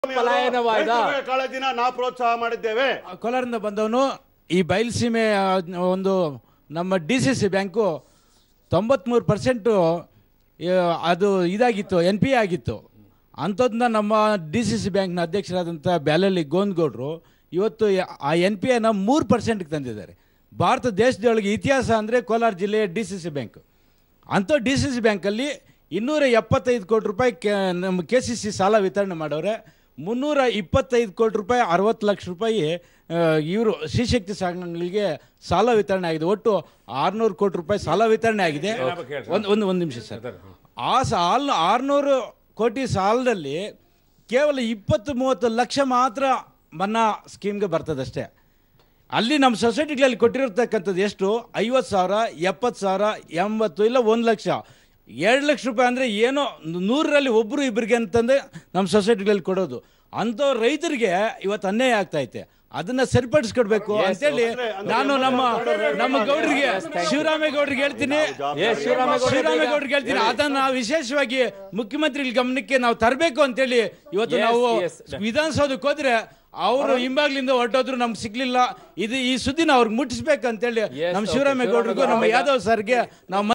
ಪಲಾಯನವಾದ ರೈತರ ಕಾಳಜಿನ ನಾವು ಪ್ರೋತ್ಸಾಹ ಮಾಡಿದ್ದೇವೆ ಕೋಲಾರದಿಂದ ಬಂದವನು ಈ ಬಯಲುಸೀಮೆ ಆ, ಒಂದು ನಮ್ಮ ಡಿ ಸಿ ಸಿ ಬ್ಯಾಂಕು ತೊಂಬತ್ಮೂರು ಪರ್ಸೆಂಟು ಅದು ಇದಾಗಿತ್ತು ಎನ್ ಪಿ ಎ ಆಗಿತ್ತು ಅಂಥದ್ದನ್ನ ನಮ್ಮ ಡಿ ಸಿ ಸಿ ಬ್ಯಾಂಕ್ನ ಅಧ್ಯಕ್ಷರಾದಂಥ ಬ್ಯಾಲಲ್ಲಿ ಗೋಂದ್ಗೌಡರು ಇವತ್ತು ಯ- ಆ ಎನ್ ಪಿ ಎನ ಮೂರು ಪರ್ಸೆಂಟ್ಗೆ ತಂದಿದ್ದಾರೆ ಭಾರತ ದೇಶದೊಳಗೆ ಇತಿಹಾಸ ಅಂದರೆ ಕೋಲಾರ ಜಿಲ್ಲೆಯ ಡಿ ಸಿ ಸಿ ಬ್ಯಾಂಕ್ ಅಂಥ ಡಿ ಸಿ ಸಿ ಬ್ಯಾಂಕಲ್ಲಿ ಇನ್ನೂರ ಎಪ್ಪತ್ತೈದು ಕೋಟಿ ರೂಪಾಯಿ ಕೆ ನಮ್ಮ ಕೆ ಸಿ ಸಿ ಸಾಲ ವಿತರಣೆ ಮಾಡವ್ರೆ ಮುನ್ನೂರ ಇಪ್ಪತ್ತೈದು ಕೋಟಿ ರೂಪಾಯಿ ಅರವತ್ತು ಲಕ್ಷ ರೂಪಾಯಿ ಇವರು ಶ್ರೀಶಕ್ತಿ ಸಂಘಗಳಿಗೆ ಸಾಲ ವಿತರಣೆ ಆಗಿದೆ ಒಟ್ಟು ಆರುನೂರು ಕೋಟಿ ರೂಪಾಯಿ ಸಾಲ ವಿತರಣೆ ಆಗಿದೆ ಒಂದು ಒಂದು ಒಂದು ನಿಮಿಷ ಸರ್ ಆ ಸಾಲ ಆರುನೂರು ಕೋಟಿ ಸಾಲದಲ್ಲಿ ಕೇವಲ ಇಪ್ಪತ್ತು ಮೂವತ್ತು ಲಕ್ಷ ಮಾತ್ರ ಮನ್ನಾ ಸ್ಕೀಮ್ಗೆ ಬರ್ತದಷ್ಟೇ ಅಲ್ಲಿ ನಮ್ಮ ಸೊಸೈಟಿಗಳಲ್ಲಿ ಕೊಟ್ಟಿರತಕ್ಕಂಥದ್ದು ಎಷ್ಟು ಐವತ್ತು ಸಾವಿರ ಎಪ್ಪತ್ತು ಸಾವಿರ ಎಂಬತ್ತು ಇಲ್ಲ ಒಂದು ಲಕ್ಷ ಎರಡು ಲಕ್ಷ ರೂಪಾಯಿ ಅಂದರೆ ಏನೋ ನೂರರಲ್ಲಿ ಒಬ್ಬರು ಇಬ್ಬರಿಗೆ ಅಂತಂದರೆ ನಮ್ಮ ಸೊಸೈಟಿಗಳಲ್ಲಿ ಕೊಡೋದು ಅಂಥ ರೈತರಿಗೆ ಇವತ್ತು ಅನ್ಯಾಯ ಆಗ್ತೈತೆ ಅದನ್ನ ಸರಿಪಡಿಸ್ಕೊಡ್ಬೇಕು ಅಂತೇಳಿ ನಾನು ನಮ್ಮ ನಮ್ಮ ಗೌಡರಿಗೆ ಶಿವರಾಮೇಗೌಡರಿಗೆ ಹೇಳ್ತೀನಿ ಶಿವರಾಮೇಗೌಡರಿಗೆ ಹೇಳ್ತೀನಿ ಅದನ್ನ ವಿಶೇಷವಾಗಿ ಮುಖ್ಯಮಂತ್ರಿ ಗಮನಕ್ಕೆ ನಾವು ತರಬೇಕು ಅಂತೇಳಿ ಇವತ್ತು Yes, ನಾವು yes. ವಿಧಾನಸೌಧಕ್ಕೆ ಹೋದ್ರೆ ಅವರು ಹಿಂಬಾಗ್ಲಿಂದ ಹೊರಟೋದ್ರು ನಮ್ಗೆ ಸಿಗ್ಲಿಲ್ಲ ಇದು ಈ ಸುದ್ದಿನ ಅವ್ರಿಗೆ ಮುಟ್ಟಿಸ್ಬೇಕಂತೇಳಿ Yes, ನಮ್ಮ okay. ಶಿವರಾಮೇಗೌಡರಿಗೂ ನಮ್ಮ ಶಿವರಾಮೇಗೌಡ. ಯಾದವ್ ಸರ್ಗೆ ನಾವು